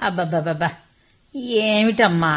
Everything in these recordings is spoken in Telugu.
అబ్బబ్బబ్బబ్బా ఏమిటమ్మా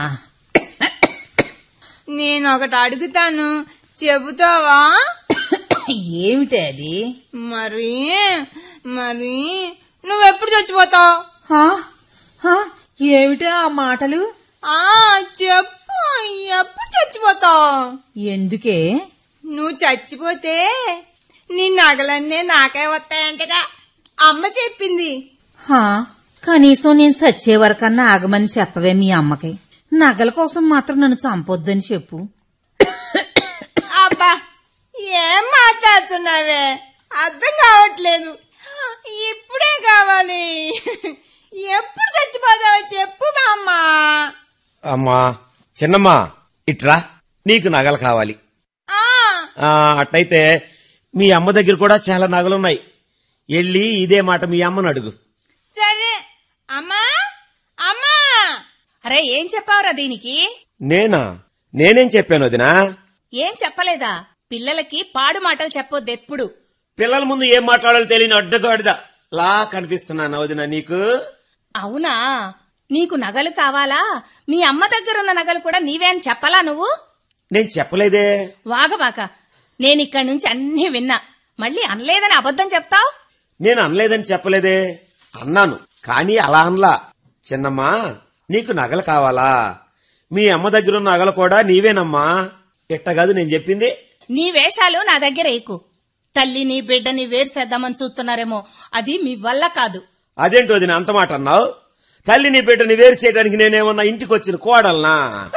నేను ఒకటి అడుగుతాను చెబుతావా ఏమిటే అది మరి మరి నువ్వెప్పుడు చచ్చిపోతావు హా? హా? ఏమిటే ఆ మాటలు ఆ చెప్పు ఎప్పుడు చచ్చిపోతావు ఎందుకే నువ్వు చచ్చిపోతే నీ నగలన్నీ నాకే వస్తాయంటగా అమ్మ చెప్పింది హా కనీసం నేను సచ్చే వరకన్నా ఆగమని చెప్పవే మీ అమ్మకి నగల కోసం మాత్రం నన్ను చంపొద్దని చెప్పు అబ్బా ఏం మాట్లాడుతున్నావే అర్థం కావట్లేదు ఇప్పుడే కావాలి ఎప్పుడు చచ్చిపోతావో చెప్పు మా అమ్మ అమ్మా చిన్నమ్మా ఇట్రా నీకు నగలు కావాలి ఆ, ఆ, అట్టయితే మీ అమ్మ దగ్గర కూడా చాలా నగలున్నాయి వెళ్ళి ఇదే మాట మీ అమ్మను అడుగు సరే అమ్మా అమ్మా అరే ఏం చెప్పావురా దీనికి నేనా నేనేం చెప్పాను వదినా ఏం చెప్పలేదా పిల్లలకి పాడు మాటలు చెప్పొద్దు ఎప్పుడు పిల్లల ముందు ఏం మాట్లాడాలో తెలియని అడ్డగాడిద లా కనిపిస్తున్నాను వదినా నీకు అవునా నీకు నగలు కావాలా మీ అమ్మ దగ్గరున్న నగలు కూడా నీవే అని చెప్పలా నువ్వు నేను చెప్పలేదే వాగబాక నేనిక్కడి నుంచి అన్నీ విన్నా మళ్ళీ అనలేదని అబద్ధం చెప్తావు నేను అనలేదని చెప్పలేదే అన్నాను కానీ అలా అనలా చిన్నమ్మా నీకు నగలు కావాలా మీ అమ్మ దగ్గరున్న నగలు కూడా నీవేనమ్మా ఎట్టగాదు నేను చెప్పింది నీ వేషాలు నా దగ్గర ఏకు తల్లిని బిడ్డని వేరుసేద్దామని చూస్తున్నారేమో అది మీ వల్ల కాదు అదేంటి వదిన అంత మాట అన్నావు తల్లిని బిడ్డని వేరు చేయడానికి నేనేమన్నా ఇంటికి వచ్చిన కోడల్నా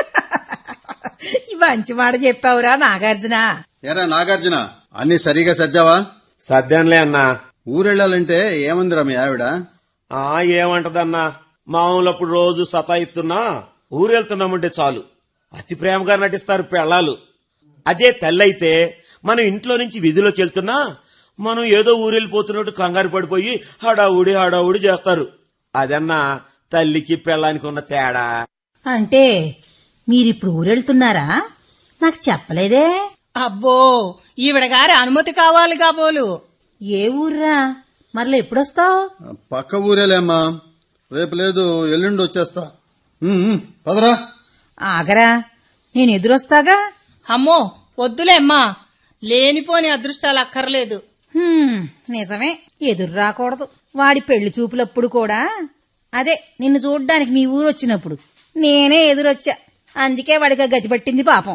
ఈ మంచి మాట చెప్పావురా నాగార్జున ఎరా నాగార్జున అన్ని సరిగా సర్దావా సర్దానులే అన్నా ఊరెళ్ళాలంటే ఏమందిరా మీ ఆవిడ ఆ ఏమంటదన్నా మామూలప్పుడు రోజు సతాయిస్తున్నా ఊరెళ్తున్నామంటే చాలు అతి ప్రేమగా నటిస్తారు పెళ్ళాలు అదే తల్లైతే మనం ఇంట్లో నుంచి విధిలోకి వెళ్తున్నా మనం ఏదో ఊరెళ్ళిపోతున్నట్టు కంగారు పడిపోయి హడావుడి హడావుడి చేస్తారు అదన్నా తల్లికి పెళ్ళానికి ఉన్న తేడా అంటే మీరిప్పుడు ఊరెళ్తున్నారా నాకు చెప్పలేదే అబ్బో ఈవిడ గారి అనుమతి కావాలి కాబోలు ఏ ఊర్రా మరలో ఎప్పుడొస్తావు పక్క ఊరేలేమ్మా రేపు లేదు ఎల్లుండి వచ్చేస్తా ఉమ్, ఉమ్, పదరా ఆగరా నేను ఎదురొస్తాగా అమ్మో వద్దులే అమ్మా లేనిపోని అదృష్టాలు అక్కర్లేదు హ్మ్, నిజమే ఎదురు రాకూడదు వాడి పెళ్లి చూపులప్పుడు కూడా అదే నిన్ను చూడ్డానికి మీ ఊరు వచ్చినప్పుడు నేనే ఎదురొచ్చా అందుకే వాడికి ఆ గతి పట్టింది పాపం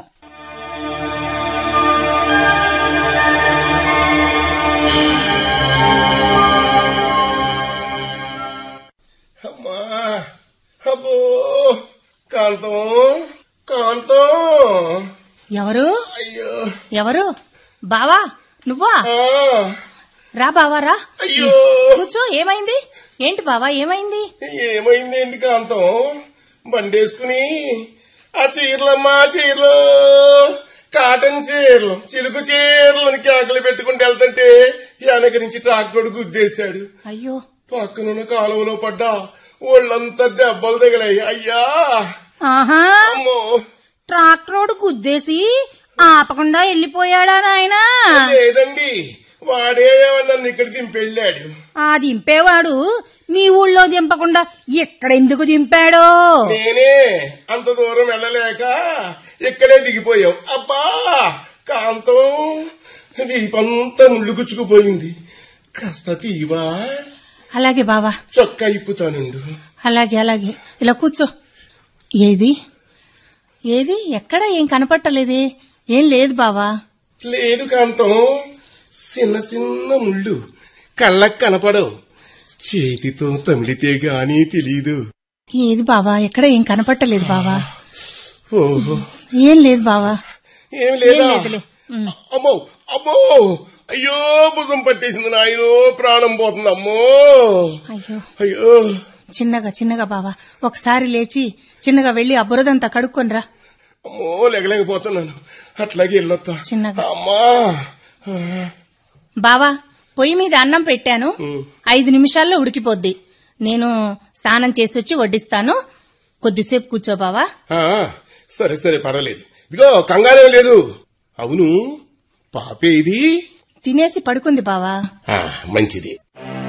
అమ్మా అబ్బో కాంతం కాంతం ఎవరు అయ్యో ఎవరు బావా నువ్వా ఆ, రా బావా రా అయ్యో కూర్చో ఏమైంది ఏంటి బావా ఏమైంది ఏమైందేంటి కాంతం బండేసుకుని ఆ చీరలమ్మా చీరలు కాటన్ చీరలు చిలుకు చీరలను కేకలు పెట్టుకుంటూ వెళ్తుంటే వెనక నుంచి ట్రాక్టర్ గుద్దేశాడు అయ్యో పక్కనున్న కాలువలో పడ్డా ఒళ్ళంతా దెబ్బలు తగిలాయి అయ్యా ఆహా అమ్మో ట్రాక్టరోడు గుద్దేసి ఆపకుండా వెళ్ళిపోయాడా నాయనా లేదండి వాడే నన్ను ఇక్కడ దింపెళ్ళాడు ఆ దింపేవాడు మీ ఊళ్ళో దింపకుండా ఎక్కడెందుకు దింపాడో నేనే అంత దూరం వెళ్ళలేక ఇక్కడే దిగిపోయావు అబ్బా కాంతం వీపంతా ముళ్ళు గుచ్చుకుపోయింది కాస్త తీవా అలాగే బావా చొక్కా ఇప్పుతానుండు అలాగే అలాగే ఇలా కూర్చో ఏది ఏది ఎక్కడ ఏం కనపట్టలేదే ఏం లేదు బావా లేదు కాంతం చిన్న చిన్న ముళ్ళు కళ్ళకు కనపడవు చేతితో తమిళితే గాని తెలీదు ఏది బావా ఎక్కడ ఏం కనపట్టలేదు బావా ఓహో ఏం లేదు బావా ఏం ఏం లేదా లేదులే ఉమ్. అమ్మో అమ్మో అయ్యో భుజం పట్టేసింది నాయనో ప్రాణం పోతుంది అమ్మో అయ్యో అయ్యో చిన్నగా చిన్నగా బావా ఒకసారి లేచి చిన్నగా వెళ్లి ఆ బురదంతా కడుక్కొనిరా అమ్మో లేగలేకపోతున్నాను అట్లాగే వెళ్ళొత్తా చిన్నగా. అమ్మా ఆ, బావా పొయ్యి మీద అన్నం పెట్టాను ఐదు నిమిషాల్లో ఉడికిపోద్ది నేను స్నానం చేసి వచ్చి వడ్డిస్తాను కొద్దిసేపు కూర్చో బావా ఆ, సరే సరే పర్వాలేదు ఇదిగో కంగారేం లేదు అవును పాపే ఇది తినేసి పడుకుంది బావా ఆ, మంచిది